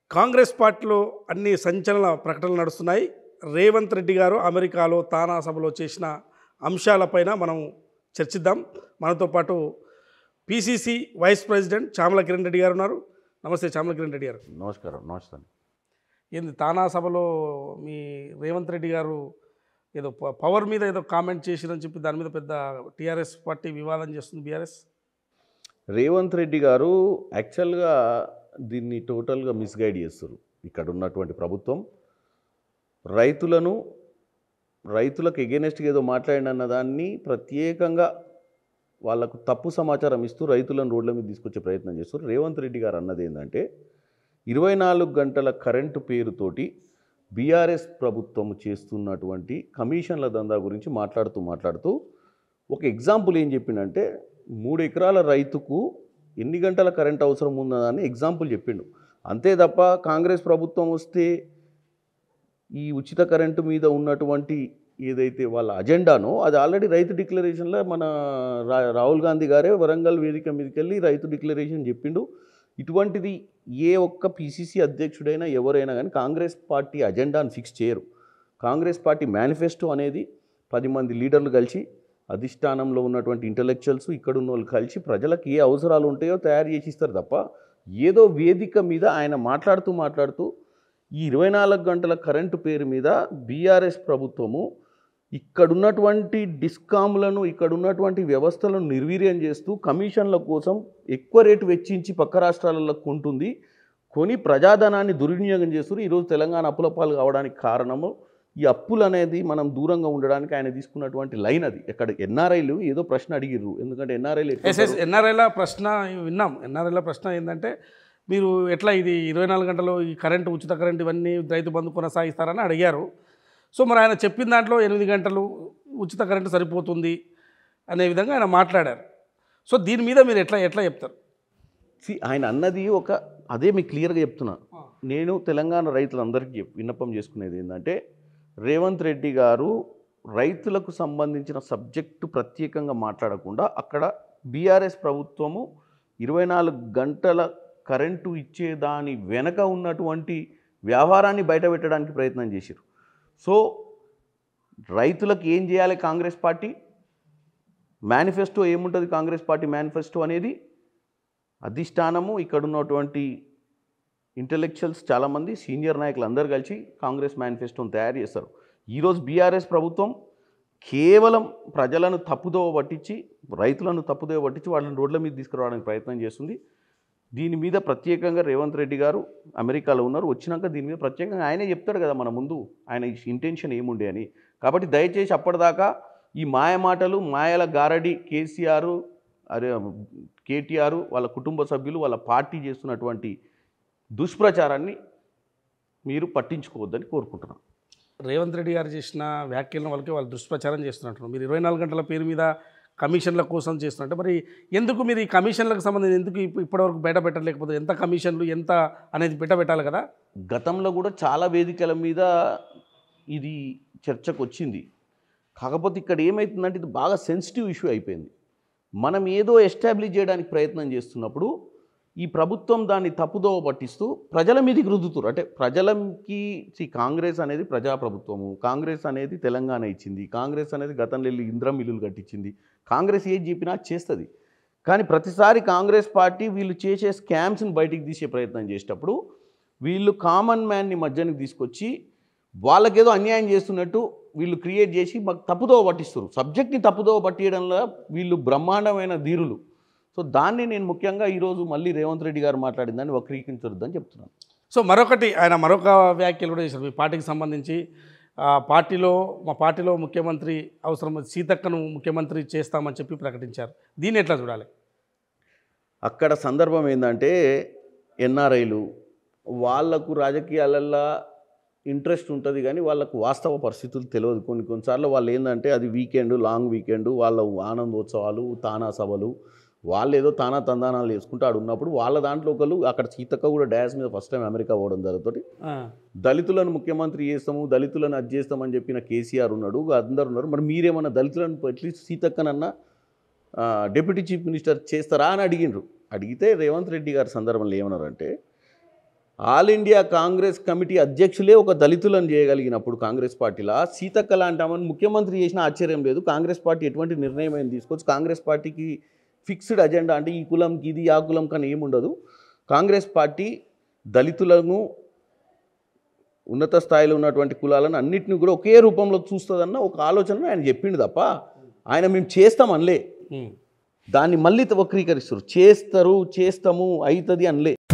కాంగ్రెస్ పార్టీలో అన్ని సంచలన ప్రకటనలు నడుస్తున్నాయి రేవంత్ రెడ్డి గారు అమెరికాలో తానా సభలో చేసిన అంశాలపైన మనం చర్చిద్దాం మనతో పాటు PCC vice president Chamala Kiran Reddy garu ఉన్నారు నమస్తే చామల కిరణ్ రెడ్డి గారు నమస్కారం నమస్తే ఏంది తానా సభలో మీ రేవంత్ రెడ్డి గారు ఏదో ప- పవర్ మీద ఏదో కామెంట్ చేసిరని చెప్పి దాని మీద పెద్ద టీఆర్ఎస్ పార్టీ వివాదం చేస్తుంది బీఆర్ఎస్ రేవంత్ రెడ్డి గారు యాక్చువల్గా దీన్ని టోటల్గా మిస్గైడ్ చేస్తారు ఇక్కడ ఉన్నటువంటి ప్రభుత్వం రైతులను రైతులకు ఎగెనెస్ట్గా ఏదో మాట్లాడిన దాన్ని ప్రత్యేకంగా వాళ్ళకు తప్పు సమాచారం ఇస్తూ రైతులను రోడ్ల మీద తీసుకొచ్చే ప్రయత్నం చేస్తారు రేవంత్ రెడ్డి గారు అన్నది ఏంటంటే ఇరవై నాలుగు గంటల కరెంటు పేరుతోటి బీఆర్ఎస్ ప్రభుత్వం చేస్తున్నటువంటి కమిషన్ల దందా గురించి మాట్లాడుతూ మాట్లాడుతూ ఒక ఎగ్జాంపుల్ ఏం చెప్పిండంటే మూడు ఎకరాల రైతుకు ఎన్ని గంటల కరెంట్ అవసరం ఉన్నదని ఎగ్జాంపుల్ చెప్పిండు అంతే తప్ప కాంగ్రెస్ ప్రభుత్వం వస్తే ఈ ఉచిత కరెంటు మీద ఉన్నటువంటి ఏదైతే వాళ్ళ అజెండానో అది ఆల్రెడీ రైతు డిక్లరేషన్లో మన రా రాహుల్ గాంధీ గారే వరంగల్ వేదిక మీదకి వెళ్ళి రైతు డిక్లరేషన్ చెప్పిండు ఇటువంటిది ఏ ఒక్క పిసిసి అధ్యక్షుడైనా ఎవరైనా కానీ కాంగ్రెస్ పార్టీ అజెండాను ఫిక్స్ చేయరు కాంగ్రెస్ పార్టీ మేనిఫెస్టో అనేది పది మంది లీడర్లు కలిసి అధిష్టానంలో ఉన్నటువంటి ఇంటలెక్చువల్స్ ఇక్కడ ఉన్న వాళ్ళు కలిసి ప్రజలకు ఏ అవసరాలు ఉంటాయో తయారు చేసి ఇస్తారు తప్ప ఏదో వేదిక మీద ఆయన మాట్లాడుతూ మాట్లాడుతూ ఈ ఇరవై నాలుగు గంటల కరెంటు పేరు మీద బీఆర్ఎస్ ప్రభుత్వము ఇక్కడున్నటువంటి డిస్కామ్లను ఇక్కడున్నటువంటి వ్యవస్థలను నిర్వీర్యం చేస్తూ కమిషన్ల కోసం ఎక్కువ రేటు వెచ్చించి పక్క రాష్ట్రాలలో కొంటుంది కొని ప్రజాధనాన్ని దుర్వినియోగం చేస్తారు ఈరోజు తెలంగాణ అప్పుల పాలు కావడానికి కారణము ఈ అప్పులు అనేది మనం దూరంగా ఉండడానికి ఆయన తీసుకున్నటువంటి లైన్ అది ఇక్కడ ఎన్ఆర్ఐలు ఏదో ప్రశ్న అడిగిర్రు ఎందుకంటే ఎన్ఆర్ఐలు ఎస్ఎస్ ఎన్ఆర్ఐల ప్రశ్న విన్నాం ఎన్ఆర్ఐల ప్రశ్న ఏంటంటే మీరు ఎట్లా ఇది ఇరవై నాలుగు గంటలు ఈ కరెంటు ఉచిత కరెంటు ఇవన్నీ రైతు బంధు కొనసాగిస్తారని అడిగారు సో మరి ఆయన చెప్పిన దాంట్లో ఎనిమిది గంటలు ఉచిత కరెంటు సరిపోతుంది అనే విధంగా ఆయన మాట్లాడారు సో దీని మీద మీరు ఎట్లా ఎట్లా చెప్తారు సి ఆయన అన్నది ఒక అదే మీకు క్లియర్గా చెప్తున్నా నేను తెలంగాణ రైతులందరికీ చెప్- విన్నపం చేసుకునేది ఏంటంటే రేవంత్ రెడ్డి గారు రైతులకు సంబంధించిన సబ్జెక్టు ప్రత్యేకంగా మాట్లాడకుండా అక్కడ బీఆర్ఎస్ ప్రభుత్వము ఇరవై నాలుగు గంటల కరెంటు ఇచ్చేదాని వెనక ఉన్నటువంటి వ్యవహారాన్ని బయటపెట్టడానికి ప్రయత్నం చేశారు సో రైతులకు ఏం చేయాలి కాంగ్రెస్ పార్టీ మేనిఫెస్టో ఏముంటుంది కాంగ్రెస్ పార్టీ మేనిఫెస్టో అనేది అధిష్టానము ఇక్కడ ఉన్నటువంటి ఇంటలెక్చువల్స్ చాలామంది సీనియర్ నాయకులు అందరూ కలిసి కాంగ్రెస్ మేనిఫెస్టోని తయారు చేస్తారు ఈరోజు బీఆర్ఎస్ ప్రభుత్వం కేవలం ప్రజలను తప్పుదోవ పట్టించి రైతులను తప్పుదోవ పట్టించి వాళ్ళని రోడ్ల మీద తీసుకురావడానికి ప్రయత్నం చేస్తుంది దీని మీద ప్రత్యేకంగా రేవంత్ రెడ్డి గారు అమెరికాలో ఉన్నారు వచ్చినాక దీని మీద ప్రత్యేకంగా ఆయనే చెప్తాడు కదా మన ముందు ఆయన ఇంటెన్షన్ ఏముండే అని కాబట్టి దయచేసి అప్పటిదాకా ఈ మాయ మాటలు మాయల గారడి కేసీఆర్ అరే కేటీఆర్ వాళ్ళ కుటుంబ సభ్యులు వాళ్ళ పార్టీ చేస్తున్నటువంటి దుష్ప్రచారాన్ని మీరు పట్టించుకోవద్దని కోరుకుంటున్నాను రేవంత్ రెడ్డి గారు చేసిన వ్యాఖ్యలను వాళ్ళకి వాళ్ళు దుష్ప్రచారం చేస్తున్నట్టు మీరు ఇరవై నాలుగు గంటల పేరు మీద కమిషన్ల కోసం చేస్తున్నట్టు మరి ఎందుకు మీరు ఈ కమిషన్లకు సంబంధించి ఎందుకు ఇప్ప- ఇప్పటివరకు బయట పెట్టలేకపోతే ఎంత కమిషన్లు ఎంత అనేది బయట పెట్టాలి కదా గతంలో కూడా చాలా వేదికల మీద ఇది చర్చకు వచ్చింది కాకపోతే ఇక్కడ ఏమవుతుందంటే ఇది బాగా సెన్సిటివ్ ఇష్యూ అయిపోయింది మనం ఏదో ఎస్టాబ్లిష్ చేయడానికి ప్రయత్నం చేస్తున్నప్పుడు ఈ ప్రభుత్వం దాన్ని తప్పుదోవ పట్టిస్తూ ప్రజల మీదకి రుద్దుతారు అంటే ప్రజలకి సి కాంగ్రెస్ అనేది ప్రజాప్రభుత్వము కాంగ్రెస్ అనేది తెలంగాణ ఇచ్చింది కాంగ్రెస్ అనేది గతంలో వెళ్ళి ఇంద్రం ఇల్లులు కట్టించింది కాంగ్రెస్ ఏది చెప్పినా చేస్తుంది కానీ ప్రతిసారి కాంగ్రెస్ పార్టీ వీళ్ళు చేసే స్కామ్స్ని బయటికి తీసే ప్రయత్నం చేసేటప్పుడు వీళ్ళు కామన్ మ్యాన్ని మధ్యానికి తీసుకొచ్చి వాళ్ళకేదో అన్యాయం చేస్తున్నట్టు వీళ్ళు క్రియేట్ చేసి మాకు తప్పుదోవ పట్టిస్తారు సబ్జెక్ట్ని తప్పుదోవ పట్టియడంలో వీళ్ళు బ్రహ్మాండమైన ధీరులు సో దాన్ని నేను ముఖ్యంగా ఈరోజు మళ్ళీ రేవంత్ రెడ్డి గారు మాట్లాడిన దాన్ని వక్రీకరించొద్దని చెప్తున్నాను సో మరొకటి ఆయన మరొక వ్యాఖ్యలు కూడా చేశారు మీ పార్టీకి సంబంధించి ఆ, పార్టీలో మా పార్టీలో ముఖ్యమంత్రి అవసరం సీతక్కను ముఖ్యమంత్రి చేస్తామని చెప్పి ప్రకటించారు దీన్ని ఎట్లా చూడాలి అక్కడ సందర్భం ఏంటంటే ఎన్ఆర్ఐలు వాళ్లకు రాజకీయాలల్లో ఇంట్రెస్ట్ ఉంటుంది కానీ వాళ్ళకు వాస్తవ పరిస్థితులు తెలియదు కొన్ని కొన్నిసార్లు వాళ్ళు ఏంటంటే అది వీకెండ్ లాంగ్ వీకెండ్ వాళ్ళ ఆనందోత్సవాలు తానా సభలు వాళ్ళు ఏదో తానా తందానాలు చేసుకుంటూ ఆడు ఉన్నప్పుడు వాళ్ళ దాంట్లో ఒకళ్ళు అక్కడ సీతక్క కూడా డాష్ మీద ఫస్ట్ టైం అమెరికా పోవడం జరుగుతుంది ఆ, దళితులను ముఖ్యమంత్రి చేస్తాము దళితులను అది చేస్తామని చెప్పిన కేసీఆర్ ఉన్నాడు అందరు ఉన్నారు మరి మీరేమన్నా దళితులను అట్లీస్ట్ సీతక్కనన్నా ఆ, డిప్యూటీ చీఫ్ మినిస్టర్ చేస్తారా అని అడిగిండ్రు అడిగితే రేవంత్ రెడ్డి గారి సందర్భంలో ఏమన్నారంటే ఆల్ ఇండియా కాంగ్రెస్ కమిటీ అధ్యక్షులే ఒక దళితులను చేయగలిగినప్పుడు కాంగ్రెస్ పార్టీలో సీతక్క లాంటి ఆమెను ముఖ్యమంత్రి చేసిన ఆశ్చర్యం లేదు కాంగ్రెస్ పార్టీ ఎటువంటి నిర్ణయం అయినా తీసుకోవచ్చు కాంగ్రెస్ పార్టీకి ఫిక్స్డ్ అజెండా అంటే ఈ కులంకి ఇది ఆ కులం కానీ ఏముండదు కాంగ్రెస్ పార్టీ దళితులను ఉన్నత స్థాయిలో ఉన్నటువంటి కులాలను అన్నిటిని కూడా ఒకే రూపంలో చూస్తుందన్న ఒక ఆలోచన ఆయన చెప్పిండు తప్ప ఆయన మేము చేస్తాం అనలే ఉమ్. దాన్ని మళ్ళీ వక్రీకరిస్తారు చేస్తారు చేస్తాము అవుతుంది అనలే